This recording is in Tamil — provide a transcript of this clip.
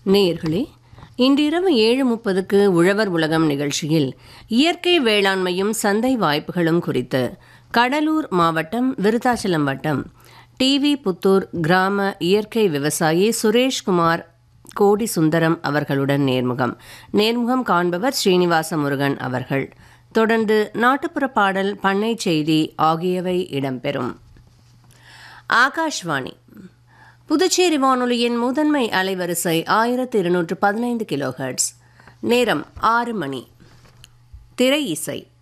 நேயர்களே இன்றிரவு ஏழு முப்பதுக்கு உழவர் உலகம் நிகழ்ச்சியில் இயற்கை வேளாண்மையும் சந்தை வாய்ப்புகளும் குறித்து கடலூர் மாவட்டம் விருத்தாச்சலம் வட்டம் டிவி புத்தூர் கிராம இயற்கை விவசாயி சுரேஷ்குமார் கோடி சுந்தரம் அவர்களுடன் நேர்முகம் நேர்முகம் காண்பவர் ஸ்ரீனிவாச முருகன் அவர்கள் தொடர்ந்து நாட்டுப்புற பாடல் பண்ணை செய்தி ஆகியவை இடம்பெறும் ஆகாஷ்வாணி புதுச்சேரி வானொலியின் முதன்மை அலைவரிசை ஆயிரத்தி இருநூற்று பதினைந்து கிலோஹெர்ட்ஸ் நேரம் ஆறு மணி திரை இசை